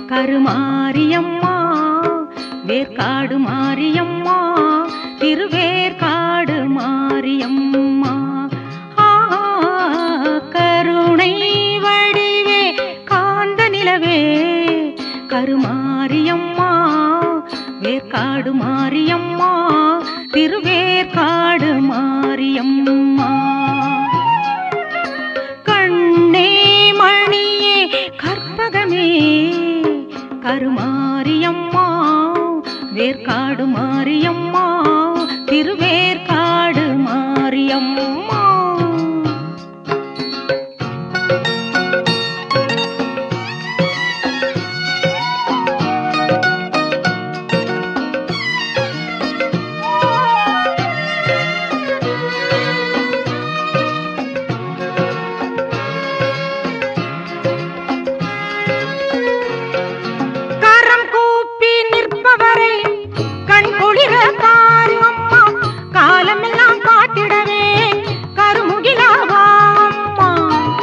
கருமாரியம்மா வேர்க்காடு மாரியம்மா திருவேற்காடு மாரியம்மா ஆ, கருணை வடிவே காந்த நிலவே கருமாரியம்மா வேர்க்காடு மாரியம்மா திருவேற்காடு மாரியம்மா கண்ணே மணியே கற்பகமே கருமாரியம்மா வேர்க்காடு மாரியம்மா திருவேற்காடு மாரியம்மா கரம் கூப்பி நிற்பவரை கண் குளிர பாரு அம்மா காலமெல்லாம் காட்டிடவே கருமுகிலாவா அம்மா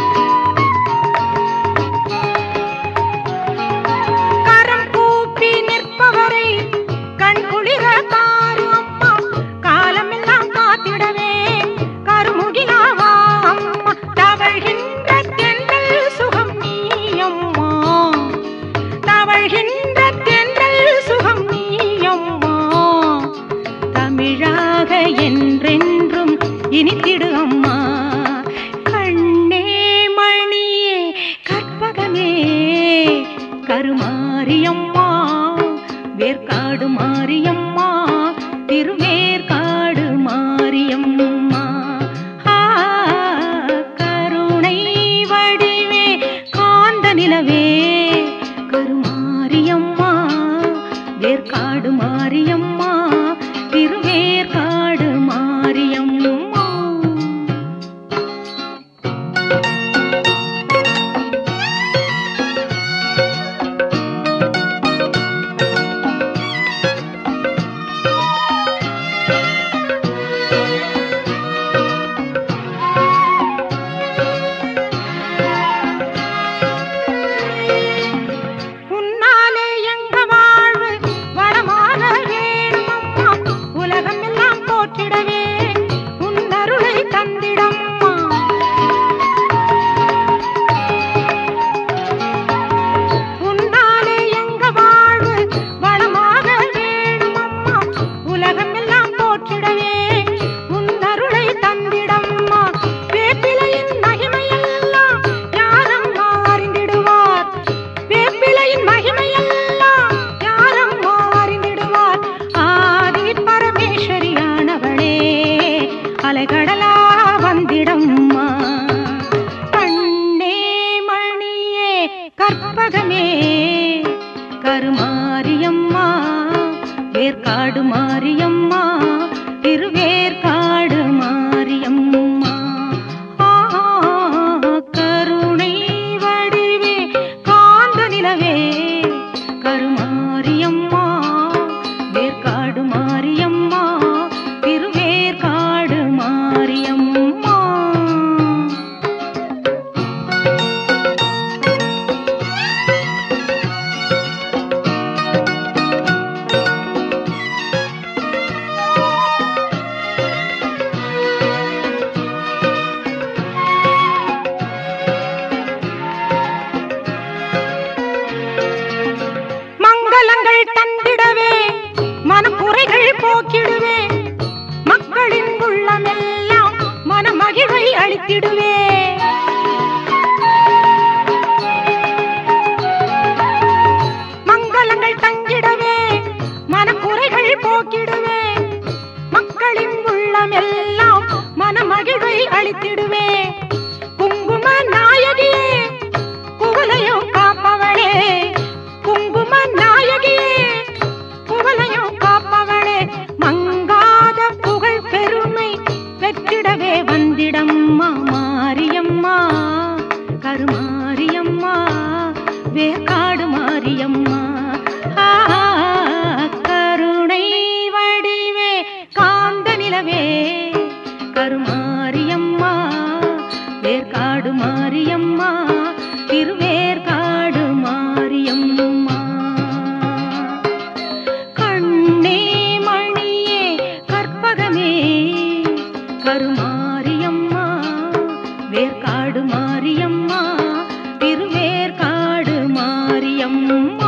கரம் கூப்பி நிற்பவரை கண் குளிர பாரு அம்மா காலமெல்லாம் காத்திடவே கருமுகிலாவா அம்மா தவழ்கின்ற தென்றல் சுகம் நீ அம்மா தவழ்கின்ற தென்றல் சுகம் நீயம்மா தமிழாக என்றென்றும் இனித்திடு அம்மா கண்ணே மணியே கற்பகமே கருமாரியம்மா வேர்க்காடு மாரியம்மா திருவேற்காடு மாரியம்மா ஆ, கருணை வடிவே காந்த நிலவே கருமாரியம்மா வேர்க்காடு மாரியம்மா திருவேற்காடு மாரியம்மா உன்னாலே எங்க வாழ்வு வளமாக வேணுமம்மா உலகம் எல்லாம் போற்றிடவே உன் அருளை தந்திடம்மா உன்னாலே எங்க வாழ்வு வளமாக வேணுமம்மா உலகம் எல்லாம் போற்றிடவே உன் அருளை தந்திடம்மா வேப்பிலையின் மகிமையெல்லாம் யாரும் அறிந்திடுவார் வேப்பிலையின் மகிமையெல்லாம் யாரும் அறிந்திடுவார் ஆதி பரமேஸ்வரியானவளே அலைகடலா வந்திடம்மா கண்ணே மணியே கற்பகமே கருமாரியம்மா வேர்க்காடு மாரியம்மா திருவேற்காடு மாரியம்மா ஆ, கருணை வடிவே காந்த நிலவே கருமாரியம்மா வேர்க்காடு மாரியம்மா திருவேற்காடு மாரியம்மா மங்களங்கள் தந்திடவே மனக்குறைகள் போக்கிடுவே மக்களின் உள்ளமெல்லாம் மனமகிழ்வை அளித்திடுவே மங்களங்கள் தங்கிடவே மனக்குறைகள் போக்கிடுவே மக்களின் உள்ளமெல்லாம் மனமகிழ்வை அளித்திடுவே குங்கும நாயகியே குவலையும் காப்பவளே குங்கும நாயகியே குவலையும் காப்பவளே மங்காத புகழ் பெருமை பெற்றிடவே வந்திடம்மா மாரியம்மா கருமாரியம்மா வேக்காடு மாரியம்மா ஆ, கருணை வடிவே காந்த நிலவே கருமாரியம்மா வேர்க்காடு மாரியம்மா திருவேற்காடு மாரியம்மா அம்மா